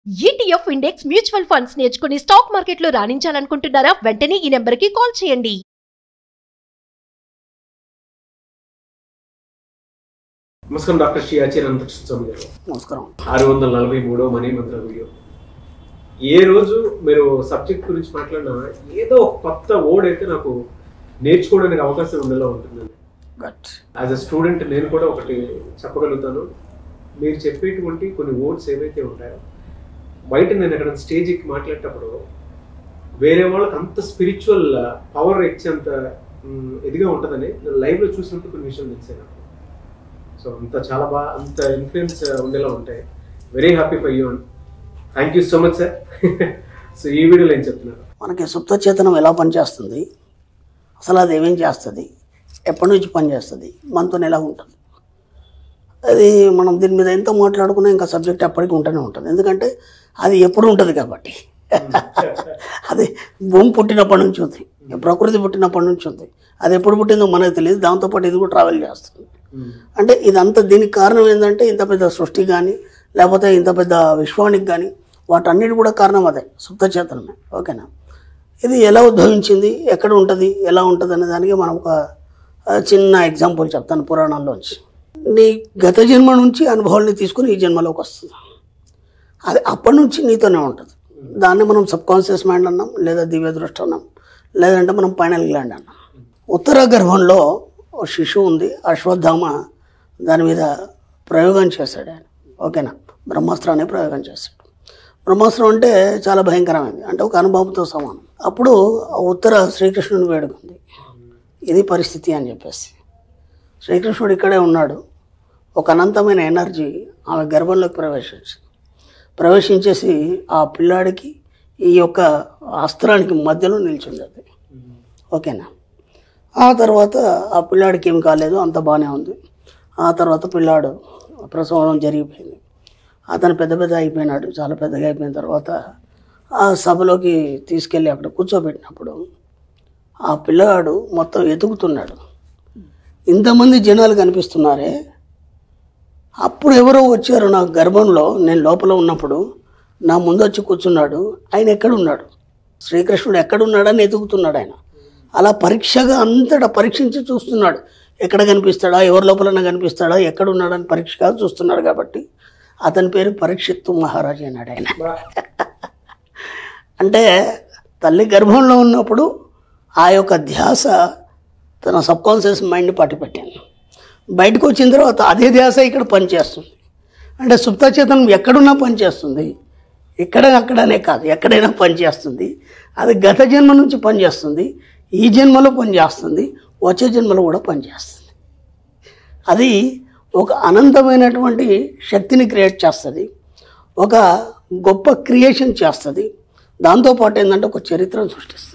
ETF index mutual funds నేర్చుకుని stock మార్కెట్లో రాణించాలనుకుంటున్నారా వెంటనే ఈ నెంబర్కి కాల్ చేయండి నమస్కారం డాక్టర్ శ్రీ ఆచార్య అనంతకృష్ణ స్వామి గారు నమస్కారం ఆరు వందల నలభై మూడో మనీ మంత్ర వీడియో ఏ రోజు మీరు సబ్జెక్ట్ గురించి మాట్లాడినా ఏదో ఒక కొత్త వర్డ్ అయితే నాకు నేర్చుకోవడానికి అవకాశం ఉండేలా ఉంటుందండి గట్ యాజ్ అ స్టూడెంట్ నేను కూడా ఒకటి చెప్పగలుగుతాను మీరు చెప్పేటువంటి కొన్ని వర్డ్స్ ఏవైతే ఉంటాయో బయట నేను ఎక్కడ స్టేజ్ ఎక్కి మాట్లాడేటప్పుడు వేరే వాళ్ళకి అంత స్పిరిచువల్ పవర్ ఇచ్చేంత మ్, ఇదిగా ఉంటుందని నేను లైవ్లో చూసినప్పుడు కొన్ని విషయాలు తెలిసాను నాకు సో అంత చాలా బాగా అంత ఇన్ఫ్లుయెన్స్ ఉండేలా ఉంటాయి very happy for you thank you so much sir so ఈ వీడియోలో ఏం చెప్తున్నారు మనకి సుప్త చేతనం ఎలా పనిచేస్తుంది అసలు అది ఏమేం చేస్తుంది ఎప్పటి నుంచి పనిచేస్తుంది మనతో ఎలా ఉంటుంది అది మనం దీని మీద ఎంత మాట్లాడుకున్నా ఇంకా సబ్జెక్ట్ ఎప్పటికీ ఉంటూనే ఉంటుంది ఎందుకంటే అది ఎప్పుడు ఉంటుంది కాబట్టి అది భూమి పుట్టినప్పటి నుంచి ఉంది ప్రకృతి పుట్టినప్పటి నుంచి ఉంది అది ఎప్పుడు పుట్టిందో మనకు తెలియదు దాంతోపాటు ఇది కూడా ట్రావెల్ చేస్తుంది అంటే ఇదంతా దీనికి కారణం ఏంటంటే ఇంత పెద్ద సృష్టి కానీ లేకపోతే ఇంత పెద్ద విశ్వానికి కానీ వాటన్నిటి కూడా కారణం అదే సుప్త చేతనమే ఓకేనా ఇది ఎలా ఉద్భవించింది ఎక్కడ ఉంటుంది ఎలా ఉంటుంది అనే దానికి మనం ఒక ఆ, చిన్న ఎగ్జాంపుల్ చెప్తాను పురాణాల్లోంచి నీ గత జన్మ నుంచి అనుభవాల్ని తీసుకుని ఈ జన్మలోకి వస్తుంది అది అప్పటి నుంచి నీతోనే ఉంటుంది దాన్ని మనం సబ్ కాన్షియస్ మైండ్ అన్నాం లేదా దివ్య దృష్టి అన్నాం లేదంటే మనం పైనల్ గ్లాండ్ అన్నాం ఉత్తర గర్భంలో ఓ శిశువు ఉంది అశ్వత్థామ దాని మీద ప్రయోగం చేశాడు ఆయన ఓకేనా బ్రహ్మాస్త్రాన్ని ప్రయోగం చేశాడు బ్రహ్మాస్త్రం అంటే చాలా భయంకరమైనది అంటే ఒక అనుభవంతో సమానం అప్పుడు ఆ ఉత్తర శ్రీకృష్ణుని వేడుకుంది ఇది పరిస్థితి అని చెప్పేసి శ్రీకృష్ణుడు ఇక్కడే ఉన్నాడు ఒక అనంతమైన ఎనర్జీ ఆమె గర్భంలోకి ప్రవేశించింది ప్రవేశించేసి ఆ పిల్లాడికి ఈ యొక్క అస్త్రానికి మధ్యలో నిల్చుంది అది ఓకేనా ఆ తర్వాత ఆ పిల్లాడికి ఏం కాలేదు అంత బాగానే ఉంది ఆ తర్వాత పిల్లాడు ప్రసవం జరిగిపోయింది అతను పెద్ద పెద్ద అయిపోయినాడు చాలా పెద్దగా అయిపోయిన తర్వాత ఆ సభలోకి తీసుకెళ్ళి అక్కడ కూర్చోబెట్టినప్పుడు ఆ పిల్లగాడు మొత్తం ఎతుకుతున్నాడు ఇంతమంది జనాలు కనిపిస్తున్నారే అప్పుడు ఎవరో వచ్చారు నా గర్భంలో నేను లోపల ఉన్నప్పుడు నా ముందు వచ్చి కూర్చున్నాడు ఆయన ఎక్కడున్నాడు శ్రీకృష్ణుడు ఎక్కడున్నాడని ఎతుకుతున్నాడు ఆయన అలా పరీక్షగా అంతటా పరీక్షించి చూస్తున్నాడు ఎక్కడ కనిపిస్తాడా ఎవరి లోపలన్నా కనిపిస్తాడా ఎక్కడున్నాడని పరీక్షగా చూస్తున్నాడు కాబట్టి అతని పేరు పరీక్షిత్తు మహారాజు అన్నాడు ఆయన అంటే తల్లి గర్భంలో ఉన్నప్పుడు ఆ యొక్క ధ్యాస తన సబ్కాన్షియస్ మైండ్ పట్టిపెట్టింది బయటకు వచ్చిన తర్వాత అదే ధ్యాస ఇక్కడ పనిచేస్తుంది అంటే సుప్తచేతనం ఎక్కడున్నా పనిచేస్తుంది ఇక్కడ అక్కడనే కాదు ఎక్కడైనా పనిచేస్తుంది అది గత జన్మ నుంచి పనిచేస్తుంది ఈ జన్మలో పనిచేస్తుంది వచ్చే జన్మలో కూడా పనిచేస్తుంది అది ఒక అనంతమైనటువంటి శక్తిని క్రియేట్ చేస్తుంది ఒక గొప్ప క్రియేషన్ చేస్తుంది దాంతోపాటు ఏంటంటే ఒక చరిత్రను సృష్టిస్తుంది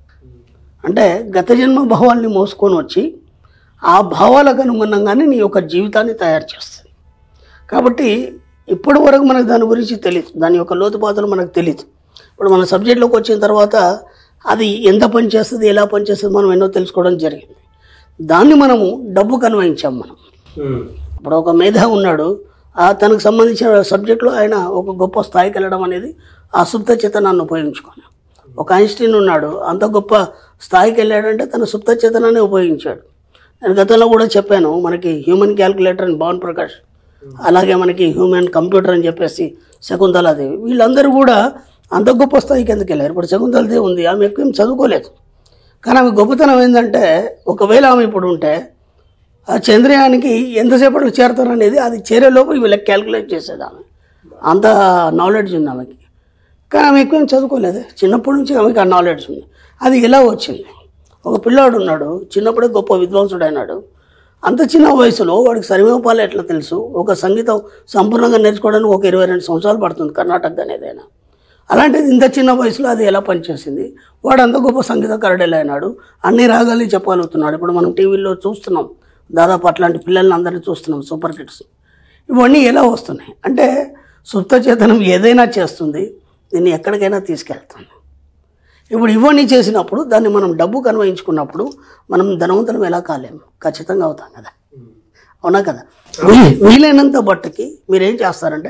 అంటే గత జన్మ భావాల్ని మోసుకొని వచ్చి ఆ భావాలకు అనుగుణంగానే నీ యొక్క జీవితాన్ని తయారు చేస్తుంది కాబట్టి ఇప్పటి వరకు మనకు దాని గురించి తెలియదు దాని యొక్క లోతుపాతలు మనకు తెలియదు ఇప్పుడు మన సబ్జెక్ట్లోకి వచ్చిన తర్వాత అది ఎంత పని చేస్తుంది ఎలా పని చేస్తుంది మనం ఎన్నో తెలుసుకోవడం జరిగింది దాన్ని మనము డబ్బుకు అన్వయించాం మనం ఇప్పుడు ఒక మేధా ఉన్నాడు ఆ తనకు సంబంధించిన సబ్జెక్టులో ఆయన ఒక గొప్ప స్థాయికి వెళ్ళడం అనేది ఆ సుప్త చేతనాన్ని ఉపయోగించుకొని ఒక ఐన్స్టీన్ ఉన్నాడు అంత గొప్ప స్థాయికి వెళ్ళాడంటే తన సుప్త చేతనాన్ని ఉపయోగించాడు నేను గతంలో కూడా చెప్పాను మనకి హ్యూమన్ క్యాల్కులేటర్ అని భావన్ ప్రకాష్ అలాగే మనకి హ్యూమన్ కంప్యూటర్ అని చెప్పేసి శకుంతలాదేవి వీళ్ళందరూ కూడా అంత గొప్ప స్థాయికి ఎందుకు వెళ్ళారు ఇప్పుడు శకుంతలదేవి ఉంది ఆమె ఎక్కువ ఏం చదువుకోలేదు కానీ ఆమె గొప్పతనం ఏంటంటే ఒకవేళ ఆమె ఇప్పుడు ఉంటే ఆ చంద్రయానికి ఎంతసేపట్లో చేరుతారు అనేది అది చేరేలోపు వీళ్ళకి క్యాల్కులేట్ చేసేది ఆమె అంత నాలెడ్జ్ ఉంది ఆమెకి కానీ ఆమె ఎక్కువ ఏం చదువుకోలేదు చిన్నప్పటి నుంచి ఆమెకి ఆ నాలెడ్జ్ ఉంది అది ఎలా వచ్చింది ఒక పిల్లాడు ఉన్నాడు చిన్నప్పుడే గొప్ప విద్వాంసుడు అయినాడు అంత చిన్న వయసులో వాడికి సరిమేపాలు ఎట్లా తెలుసు ఒక సంగీతం సంపూర్ణంగా నేర్చుకోవడానికి ఒక ఇరవై రెండు సంవత్సరాలు పడుతుంది కర్ణాటక అనేదైనా అలాంటిది ఇంత చిన్న వయసులో అది ఎలా పనిచేసింది వాడు అంత గొప్ప సంగీతకారుడు ఎలా అయినాడు అన్ని రాగాలు చెప్పగలుగుతున్నాడు ఇప్పుడు మనం టీవీలో చూస్తున్నాం దాదాపు అట్లాంటి పిల్లల్ని అందరినీ చూస్తున్నాం సూపర్ కిడ్స్ ఇవన్నీ ఎలా వస్తున్నాయి అంటే సుప్త చేతనం ఏదైనా చేస్తుంది దీన్ని ఎక్కడికైనా తీసుకెళ్తుంది ఇప్పుడు ఇవన్నీ చేసినప్పుడు దాన్ని మనం డబ్బు కన్వయించుకున్నప్పుడు మనం ధనవంతులం ఎలా కాలేము ఖచ్చితంగా అవుతాం కదా అవునా కదా వీ- వీలైనంత బట్టుకి మీరు ఏం చేస్తారంటే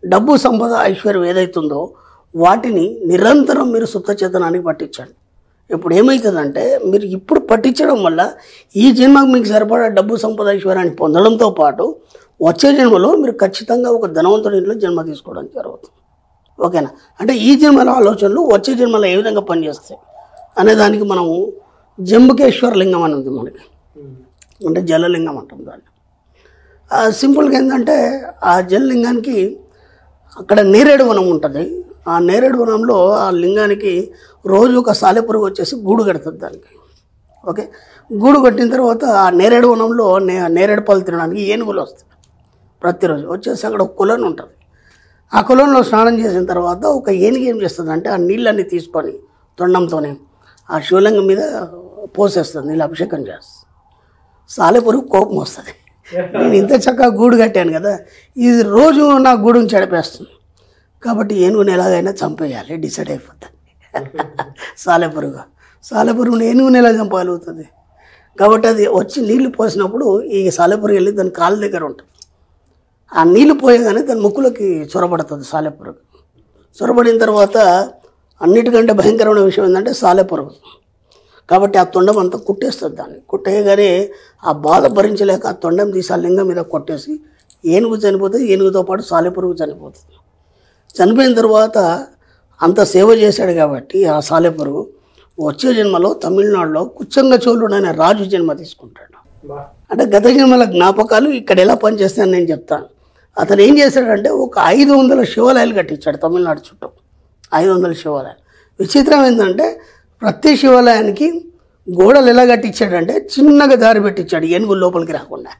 డబ్బు సంపద ఐశ్వర్యం ఏదైతుందో వాటిని నిరంతరం మీరు సుప్త చేతనానికి పట్టించండి ఇప్పుడు ఏమవుతుందంటే మీరు ఇప్పుడు పట్టించడం వల్ల ఈ జన్మకు మీకు సరిపడా డబ్బు సంపద ఐశ్వర్యాన్ని పొందడంతో పాటు వచ్చే జన్మలో మీరు ఖచ్చితంగా ఒక ధనవంతుడి ఇంట్లో జన్మ తీసుకోవడం జరుగుతుంది ఓకేనా అంటే ఈ జన్మల ఆలోచనలు వచ్చే జన్మలో ఏ విధంగా పనిచేస్తాయి అనే దానికి మనము జంబుకేశ్వర లింగం అని ఉంది మనకి అంటే జలలింగం అంటాం దాన్ని ఆ సింపుల్గా ఏంటంటే ఆ జలలింగానికి అక్కడ నేరేడు వనం ఉంటుంది ఆ నేరేడు వనంలో ఆ లింగానికి రోజు ఒక సాలెపురుగు వచ్చేసి గూడు కడుతుంది దానికి ఓకే గూడు కట్టిన తర్వాత ఆ నేరేడు వనంలో నే నేరేడు పళ్ళు తినడానికి ఏనుగులు వస్తాయి ప్రతిరోజు వచ్చేసి అక్కడ ఒక కులను ఉంటుంది ఆ కులంలో స్నానం చేసిన తర్వాత ఒక ఏనుగు ఏం చేస్తుంది అంటే ఆ నీళ్ళన్నీ తీసుకొని తొండంతోనే ఆ శివలింగం మీద పోసేస్తుంది నీళ్ళు అభిషేకం చేస్తుంది సాలెపురుగు కోపం వస్తుంది నేను ఇంత చక్కగా గూడు కట్టాను కదా ఇది రోజు నా గూడుని చెడిపేస్తుంది కాబట్టి ఏనుగుని ఎలాగైనా చంపేయాలి డిసైడ్ అయిపోతుంది సాలెపురుగు సాలెపురుగుని ఏనుగుని ఎలా చంపగలుగుతుంది కాబట్టి అది వచ్చి నీళ్లు పోసినప్పుడు ఈ సాలెపురుగు వెళ్ళి దాని కాళ్ళ దగ్గర ఉంటుంది ఆ నీళ్లు పోయగానే దాని ముక్కులోకి చొరబడుతుంది సాలెపురుగు చొరబడిన తర్వాత అన్నిటికంటే భయంకరమైన విషయం ఏంటంటే సాలెపురుగు కాబట్టి ఆ తొండం అంతా కుట్టేస్తుంది దాన్ని కుట్టేయగానే ఆ బాధ భరించలేక ఆ తొండం తీసి ఆ లింగం మీద కొట్టేసి ఏనుగు చనిపోతుంది ఏనుగుతో పాటు సాలెపురుగు చనిపోతుంది చనిపోయిన తర్వాత అంత సేవ చేశాడు కాబట్టి ఆ సాలెపురుగు వచ్చే జన్మలో తమిళనాడులో కుచ్చంగ చోళుడు అనే రాజు జన్మ తీసుకుంటాడు బా అంటే గత జన్మల జ్ఞాపకాలు ఇక్కడ ఎలా పనిచేస్తాయని నేను చెప్తాను అతను ఏం చేశాడంటే ఒక ఐదు వందల శివాలయాలు కట్టించాడు తమిళనాడు చుట్టూ ఐదు వందల శివాలయాలు విచిత్రం ఏంటంటే ప్రతి శివాలయానికి గోడలు ఎలా కట్టించాడంటే చిన్నగా దారి పెట్టించాడు ఏనుగులు లోపలికి రాకుండా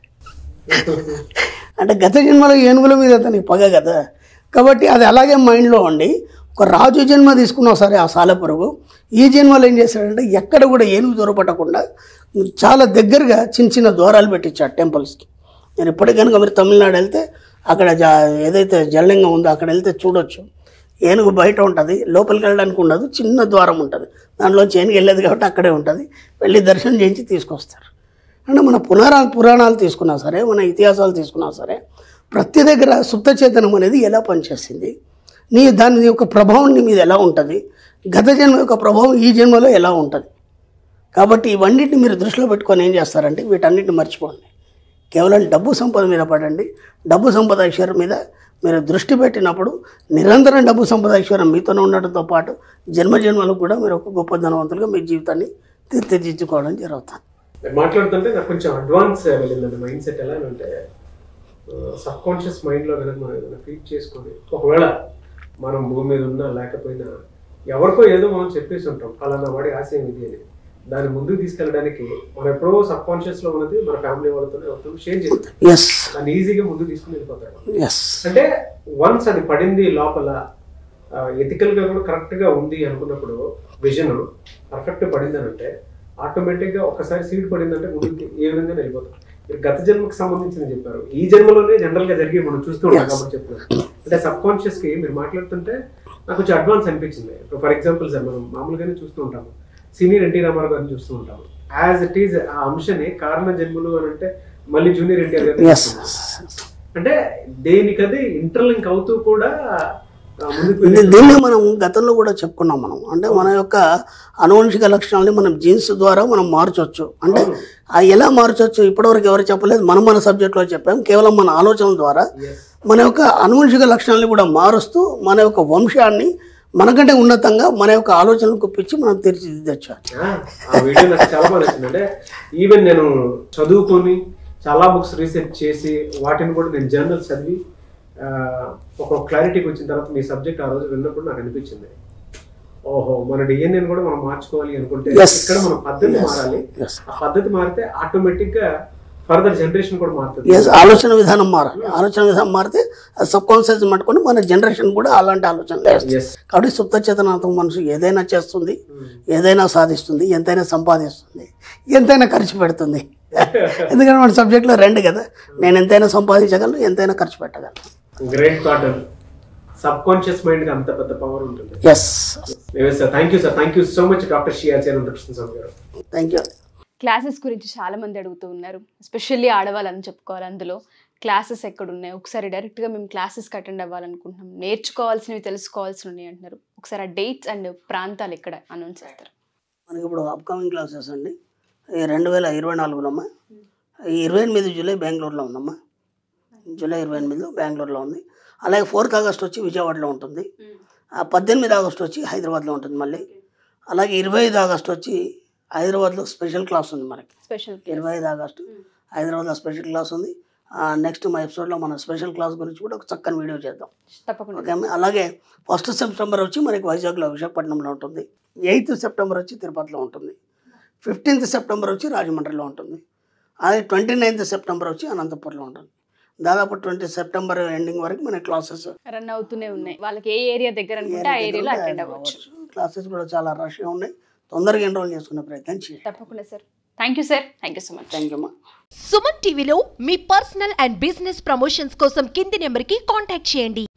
అంటే గత జన్మలో ఏనుగుల మీద అతనికి పగ కదా కాబట్టి అది అలాగే మైండ్లో ఉండి ఒక రాజు జన్మ తీసుకున్నా సరే ఆ సాలెపురుగు ఈ జన్మలో ఏం చేశాడంటే ఎక్కడ కూడా ఏనుగు దొరపట్టకుండా చాలా దగ్గరగా చిన్న చిన్న ద్వారాలు పెట్టించాడు టెంపుల్స్కి నేను ఇప్పటికీ కనుక మీరు తమిళనాడు వెళ్తే అక్కడ జా ఏదైతే జలలింగం ఉందో అక్కడ వెళ్తే చూడొచ్చు ఏనుగు బయట ఉంటుంది లోపలికి వెళ్ళడానికి ఉండదు చిన్న ద్వారం ఉంటుంది దాంట్లోంచి ఏనుగు వెళ్ళేది కాబట్టి అక్కడే ఉంటుంది వెళ్ళి దర్శనం చేయించి తీసుకొస్తారు అంటే మన పురాణాలు పురాణాలు తీసుకున్నా సరే మన ఇతిహాసాలు తీసుకున్నా సరే ప్రతి దగ్గర సుప్త చేతనం అనేది ఎలా పనిచేస్తుంది నీ దాని యొక్క ప్రభావం నీ మీద ఎలా ఉంటుంది గత జన్మ యొక్క ప్రభావం ఈ జన్మలో ఎలా ఉంటుంది కాబట్టి ఇవన్నిటిని మీరు దృష్టిలో పెట్టుకొని ఏం చేస్తారంటే వీటన్నిటిని మర్చిపోండి కేవలం డబ్బు సంపద మీద పడండి డబ్బు సంపద ఐశ్వర్యం మీద మీరు దృష్టి పెట్టినప్పుడు నిరంతరం డబ్బు సంపద ఐశ్వర్యం మీతోనే ఉండటంతో పాటు జన్మ జన్మలకు కూడా మీరు ఒక గొప్ప ధనవంతులుగా మీ జీవితాన్ని తీర్చిదిద్దుకోవడం జరుగుతుంది మీరు మాట్లాడుతుంటే నాకు కొంచెం అడ్వాన్స్ వెళ్ళిందండి మైండ్ సెట్ ఎలా అని అంటే సబ్ కాన్షియస్ మైండ్లో కనుక మనం ఏదైనా ఫీడ్ చేసుకొని ఒకవేళ మనం భూమి మీద ఉన్నా లేకపోయినా ఎవరికో ఏదో మనం చెప్పేసి ఉంటాం ఫలానా వాడి ఆశయం ఇది అని దాన్ని ముందుకు తీసుకెళ్ళడానికి మనం ఎప్పుడో సబ్ కాన్షియస్ లో ఉన్నది మన ఫ్యామిలీ వాళ్ళతోనే ఎవరితో షేర్ చేస్తాం ఎస్ దాన్ని ఈజీగా ముందుకు తీసుకుని వెళ్ళిపోతాడు ఎస్ అంటే వన్స్ అది పడింది లోపల ఎథికల్ గా కూడా కరెక్ట్ గా ఉంది అనుకున్నప్పుడు విజన్ పర్ఫెక్ట్ పడింది అని అంటే ఆటోమేటిక్ గా ఒకసారి సీడ్ పడిందంటే ముందుకు ఏ విధంగా వెళ్ళిపోతాం మీరు గత జన్మకు సంబంధించిన చెప్పారు ఈ జన్మలోనే జనరల్ గా జరిగి మనం చూస్తూ ఉంటాం కాబట్టి చెప్తున్నాను అంటే సబ్ కాన్షియస్ కి మీరు మాట్లాడుతుంటే నాకు కొంచెం అడ్వాన్స్ అనిపించింది ఫర్ ఎగ్జాంపుల్ సార్ మనం మామూలుగానే చూస్తూ ఉంటాము సీనియర్ ఎన్టీ రామారావు గారిని చూస్తూ ఉంటాము యాజ్ ఇట్ ఈజ్ ఆ అంశని కారణ జన్మలు అని అంటే మళ్ళీ జూనియర్ ఎన్టీఆర్ గారిని ఎస్ చూస్తున్నాం. అంటే దేనికది ఇంటర్లింక్ అవుతూ కూడా ఆ, ముందుకు ఇది వెళ్ళి- దీన్ని మనం గతంలో కూడా చెప్పుకున్నాం మనం అంటే మన యొక్క అనువంశిక లక్షణాలని మనం జీన్స్ ద్వారా మనం మార్చొచ్చు అంటే ఆ ఎలా మార్చొచ్చు ఇప్పటివరకు ఎవరు చెప్పలేదు మనం మన సబ్జెక్ట్లో చెప్పాం కేవలం మన ఆలోచనల ద్వారా Yes. మన యొక్క అనువంశిక లక్షణాలని కూడా మారుస్తూ మన యొక్క వంశాన్ని మనకంటే ఉన్నతంగా మన యొక్క ఆలోచనలు కుప్పించి మనం తీర్చిదిద్దచ్చు ఆ, ఆ వీడియో నాకు చాలా బాగా నచ్చింది అంటే ఈవెన్ నేను చదువుకొని చాలా బుక్స్ రీసెర్చ్ చేసి వాటిని కూడా నేను జర్నల్స్ చదివి ఆ, ఒక క్లారిటీకి వచ్చిన తర్వాత మీ సబ్జెక్ట్ ఆ రోజు విన్నప్పుడు నాకు అనిపించింది ఓహో మన డిఎన్ఏ కూడా మనం మార్చుకోవాలి అనుకుంటే Yes. ఇక్కడ మన పద్ధతి మారాలి Yes. ఆ పద్ధతి మారితే ఆటోమేటిక్ గా ఫర్దర్ జనరేషన్ కూడా మారుతుంది ఎస్ ఆలోచన విధానం మారాలి ఆలోచన విధానం మారితే సబ్ కాన్షియస్ పట్టుకొని మన జనరేషన్ కూడా అలాంటి ఆలోచనలు వేస్తుంది ఎస్ కాబట్టి సుప్త చేతనాత్మ మనసు ఏదైనా చేస్తుంది ఏదైనా సాధిస్తుంది ఎంతైనా సంపాదిస్తుంది ఎంతైనా ఖర్చు పెడుతుంది ఎందుకంటే మన సబ్జెక్ట్లో రెండు కదా నేను ఎంతైనా సంపాదించగలను ఎంతైనా ఖర్చు పెట్టగలను great thought subconscious mind కి అంత పెద్ద పవర్ ఉంటుంది yes sir thank you sir thank you so much doctor షియాచార్య Krishna Swamy garu thank you classes గురించి చాలా మంది అడుగుతూ ఉన్నారు ఎస్పెషల్లీ ఆడవాళ్ళని చెప్పుకోవాలి అందులో క్లాసెస్ ఎక్కడ ఉన్నాయి ఒకసారి డైరెక్ట్గా మేము క్లాసెస్కి అటెండ్ అవ్వాలనుకుంటున్నాం నేర్చుకోవాల్సినవి తెలుసుకోవాల్సినవి ఉన్నాయి అంటున్నారు ఒకసారి ఆ డేట్స్ అండ్ ప్రాంతాలు ఎక్కడ అనౌన్స్ చేస్తారు మనకి ఇప్పుడు అప్కమింగ్ క్లాసెస్ అండి ఈ రెండు వేల ఇరవై నాలుగులోమ్మా ఈ ఇరవై ఎనిమిది జూలై బెంగళూరులో ఉందమ్మా జూలై ఇరవై ఎనిమిదిలో బెంగళూరులో ఉంది అలాగే ఫోర్త్ ఆగస్ట్ వచ్చి విజయవాడలో ఉంటుంది ఆ పద్దెనిమిది ఆగస్ట్ వచ్చి హైదరాబాద్లో ఉంటుంది మళ్ళీ అలాగే ఇరవై ఐదు ఆగస్ట్ వచ్చి హైదరాబాద్లో స్పెషల్ క్లాస్ ఉంది మనకి స్పెషల్ ఇరవై ఐదు ఆగస్టు హైదరాబాద్లో స్పెషల్ క్లాస్ ఉంది నెక్స్ట్ మా ఎపిసోడ్లో మన స్పెషల్ క్లాస్ గురించి కూడా ఒక చక్కని వీడియో చేద్దాం తప్పకుండా ఓకే అమ్మ? అలాగే ఫస్ట్ సెప్టెంబర్ వచ్చి మనకి వైజాగ్లో విశాఖపట్నంలో ఉంటుంది ఎయిత్ సెప్టెంబర్ వచ్చి తిరుపతిలో ఉంటుంది ఫిఫ్టీన్త్ సెప్టెంబర్ వచ్చి రాజమండ్రిలో ఉంటుంది అలాగే ట్వంటీ నైన్త్ సెప్టెంబర్ వచ్చి అనంతపూర్లో ఉంటుంది దాదాపు ట్వంటీ సెప్టెంబర్ ఎండింగ్ వరకు మన క్లాసెస్ రన్ అవుతూనే ఉన్నాయి వాళ్ళకి ఏ ఏరియా దగ్గర అనుకుంటే ఆ ఏరియాలో అటెండ్ అవ్వచ్చు క్లాసెస్ కూడా చాలా రష్గా ఉన్నాయి తొందరగా ఎన్రోల్ చేసుకునే ప్రయత్నం చేయండి తప్పకుండా sir thank you sir thank you so much thank you అమ్మా సుమన్ టీవీలో మీ పర్సనల్ అండ్ బిజినెస్ ప్రమోషన్స్ కోసం కింది నెంబర్కి కాంటాక్ట్ చేయండి